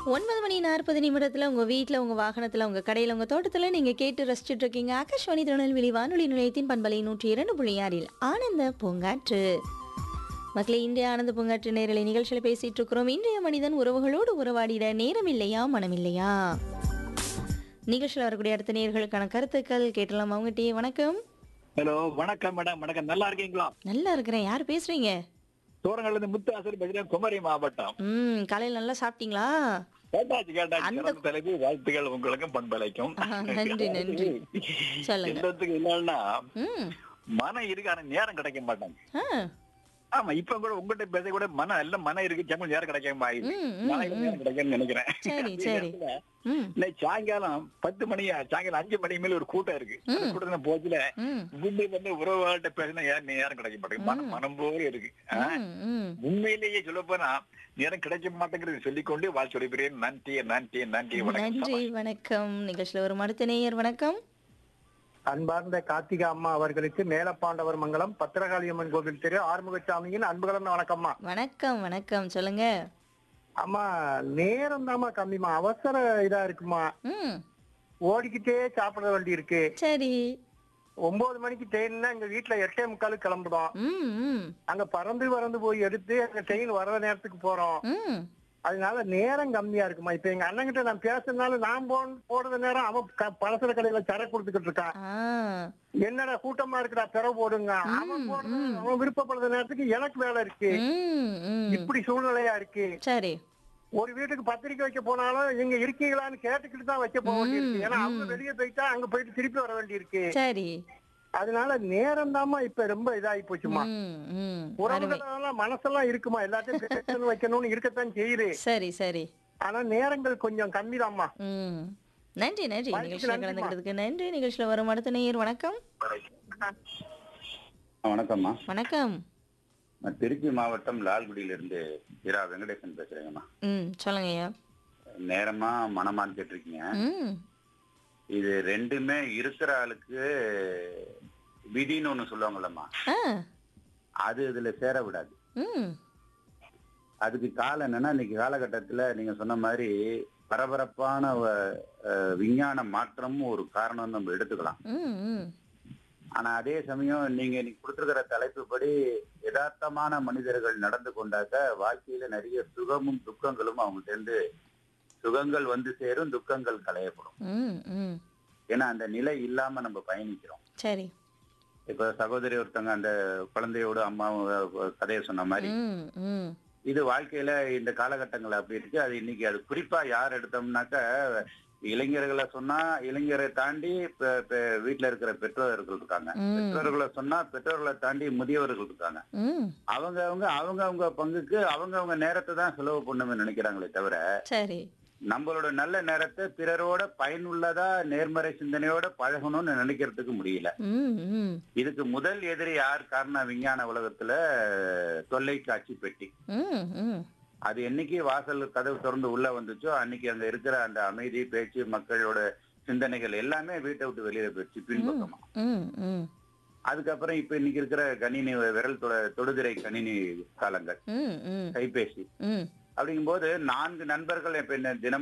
ஒன்பது மணி நாற்பது நிமிடத்தில் உங்கள் வீட்டில் உங்கள் வாகனத்தில் உங்கள் கடையில் உங்கள் தோட்டத்தில் நீங்கள் கேட்டு ரசிச்சுட்டு இருக்கீங்க ஆகாஷ்வாணி திருநெல்வேலி வானொலி நிலையத்தின் பண்பலை நூற்றி இரண்டு புள்ளி ஆறில் ஆனந்த பூங்காற்று மக்களே இன்றைய ஆனந்த பூங்காற்று நேரலை நிகழ்ச்சியில் பேசிட்டு இருக்கிறோம் இன்றைய மனிதன் உறவுகளோடு உறவாடிட நேரம் இல்லையா மனம் இல்லையா நிகழ்ச்சியில் வரக்கூடிய அடுத்த நேர்களுக்கான கருத்துக்கள் கேட்டலாம் அவங்ககிட்டயே வணக்கம் ஹலோ வணக்கம் மேடம் வணக்கம் நல்லா இருக்கீங்களா நல்லா இருக்கிறேன் யார் பேசுறீங்க தூரங்கள்ல இருந்து முத்தாசர் பேசுறேன் குமரி மாவட்டம் ம் காலையில் நல்லா சாப்பிட்டீங்களா கேட்டாச்சு கேட்டாச்சு அந்த- சிறந்த தலைப்பு வாழ்த்துக்கள் உங்களுக்கும் பண்பலைக்கும் ஆஹா, நன்றி, நன்றி. சொல்லுங்க. என்னத்துக்கு என்னன்னா ம் மனம் இருக்கு ஆனா நேரம் கிடைக்க மாட்டாங்க ஆ ஆமா இப்ப கூட உங்ககிட்ட பேச கூட மனம் நல்ல மனம் இருக்கு ஜம்மு நேரம் கிடைக்காம ஆயிடுச்சு ம், ம், நாளைக்கு நேரம் கிடைக்கும்னு நினைக்கிறேன் சரி, அதே சரி. நேரத்துல ம் இன்னைக்கு சாயங்காலம் பத்து மணி சாயங்காலம் அஞ்சு மணி மேல ஒரு கூட்டம் இருக்கு அந்த கூட்டத்துல போச்சுல ம் முன்னே வந்து உறவுகள்கிட்ட பேசினா யாரும் நேரம் கிடைக்க மாட்டேங்குது மனம் மனம் போல இருக்கு ஆ? ம், ம். உண்மையிலேயே சொல்ல போனா நேரம் கிடைக்க மாட்டேங்கிறது சொல்லிக்கொண்டு வாழ்த்து விடைபெறுகிறேன் நன்றி நன்றி நன்றி வணக்கம் நன்றி வணக்கம் நிகழ்ச்சியில் ஒரு அடுத்த நேயர் வணக்கம் அன்பார்ந்த கார்த்திகா அம்மா அவர்களுக்கு மேலப்பாண்டவர் மங்கலம் பத்திரகாளியம்மன் கோவில் திரு ஆறுமுகசாமியின் அன்பு கலந்த வணக்கம்மா வணக்கம் வணக்கம் சொல்லுங்க அம்மா நேரம் தாம்மா கம்மிமா அவசர இதா இருக்குமா ம் ஓடிக்கிட்டே சாப்பிட வேண்டி இருக்கு சரி ஒன்பது மணிக்கு ட்ரெயின்னா எங்க வீட்டுல எட்டே முக்காலுக்கு கிளம்புறோம் ம் ம் அங்க பறந்து பறந்து போய் எடுத்து அங்க ட்ரெயின் வர்ற நேரத்துக்கு போறோம் ம் அதனால நேரம் கம்மியா இருக்குமா இப்ப எங்க அண்ணன் கிட்ட நான் பேசுறதுனால நான் போ போடுற நேரம் அவன் க- பலசர கடையில சரக்கு கொடுத்துக்கிட்டு இருக்கான் ஆ என்னடா கூட்டமா இருக்குடா பிற போடுங்க அவன் போடுறது அவன் விருப்பப்படுற நேரத்துக்கு எனக்கு வேலை இருக்கு ம் ம் இப்படி சூழ்நிலையா இருக்கு சரி ஒரு வீட்டுக்கு பத்திரிக்கை வைக்க போனாலும் நீங்க இருக்கீங்களான்னு கேட்டுக்கிட்டு தான் வைக்க போக வேண்டியிருக்கு ஏன்னா அவங்க வெளியே போயிட்டா அங்க போயிட்டு திருப்பி வர வேண்டியிருக்கு சரி அதனால நேரம் தாமா இப்ப ரொம்ப இதாகி போச்சுமா ம் ம் அருமை உறவுகளெல்லாம் மனசெல்லாம் இருக்குமா எல்லாத்தையும் பேசணும் வைக்கணும்னு இருக்கத்தான் செய்யுது சரி சரி ஆனா நேரங்கள் கொஞ்சம் கம்மி ம் நன்றி நன்றி வாய்ப்புக்கு நிகழ்ச்சியில் நன்றிம்மா. கலந்துக்கிறதுக்கு நன்றி நிகழ்ச்சியில் வரும் அடுத்த நேயர் வணக்கம் வணக்கம்மா வணக்கம் நான் திருச்சி மாவட்டம் லால்குடியிலிருந்து இரா வெங்கடேசன் பேசுறேங்கம்மா ம் சொல்லுங்க ஐயா நேரமா மனமான்னு கேட்டிருக்கீங்க ம் இது ரெண்டுமே இருக்கிற ஆளுக்கு விதின்னு ஒண்ணு சொல்லுவாங்கல்லம்மா ஆ அது இதுல சேர விடாது ம் அதுக்கு காலம் என்னன்னா இன்னைக்கு காலகட்டத்துல நீங்க சொன்ன மாதிரி பரபரப்பான வ- அஹ், விஞ்ஞான மாற்றமும் ஒரு காரணம் நம்ம எடுத்துக்கலாம் ம் ம் ஆனா அதே சமயம் நீங்க இன்னைக்கு கொடுத்திருக்கிற தலைப்புப்படி யதார்த்தமான மனிதர்கள் நடந்து கொண்டாக்க வாழ்க்கையில நிறைய சுகமும் துக்கங்களும் அவங்கள்ட்ட இருந்து சுகங்கள் வந்து சேரும் துக்கங்கள் களையப்படும் ம் ம் ஏன்னா அந்த நிலை இல்லாம நம்ம பயணிக்கிறோம் சரி இப்ப சகோதரி ஒருத்தவங்க அந்த குழந்தையோட அம்மாவும் அஹ், கதையை சொன்ன மாதிரி ம் ம் இது வாழ்க்கையில இந்த காலகட்டங்கள் அப்படி இருக்கு அது இன்னைக்கு அது குறிப்பா யார் எடுத்தோம்னாக்க இளைஞர்களை சொன்னா இளைஞரை தாண்டி பெ- பெ- வீட்டுல இருக்கிற பெற்றோர்கள் இருக்காங்க ம். பெற்றோர்களை சொன்னா பெற்றோர்களை தாண்டி முதியவர்கள் இருக்காங்க ம் அவங்க அவங்க அவங்க அவங்க பங்குக்கு அவங்க அவங்க நேரத்தை தான் செலவு பண்ணுமே நினைக்கிறாங்களே தவிர சரி நம்மளோட நல்ல நேரத்தை பிறரோட பயனுள்ளதா நேர்மறை சிந்தனையோட பழகணும்னு நினைக்கிறதுக்கு முடியல ம் ம் இதுக்கு முதல் எதிரி யார் காரணம் விஞ்ஞான உலகத்துல தொல்லைக்காட்சி பெட்டி ம் ம் அது என்னைக்கு வாசல் கதவு திறந்து உள்ள வந்துச்சோ அன்னைக்கு அங்க இருக்கிற அந்த அமைதி பேச்சு மக்களோட சிந்தனைகள் எல்லாமே வீட்டை விட்டு வெளியில போயிடுச்சு பின்பக்கமா ம் ம் அதுக்கப்புறம் இப்ப இன்னைக்கு இருக்கிற கணினி விரல் தொட தொடுதிரை கணினி காலங்கள் ம் ம் கைபேசி ம் அப்படிங்கும்போது நான்கு நண்பர்கள் இப்ப என்ன தினம்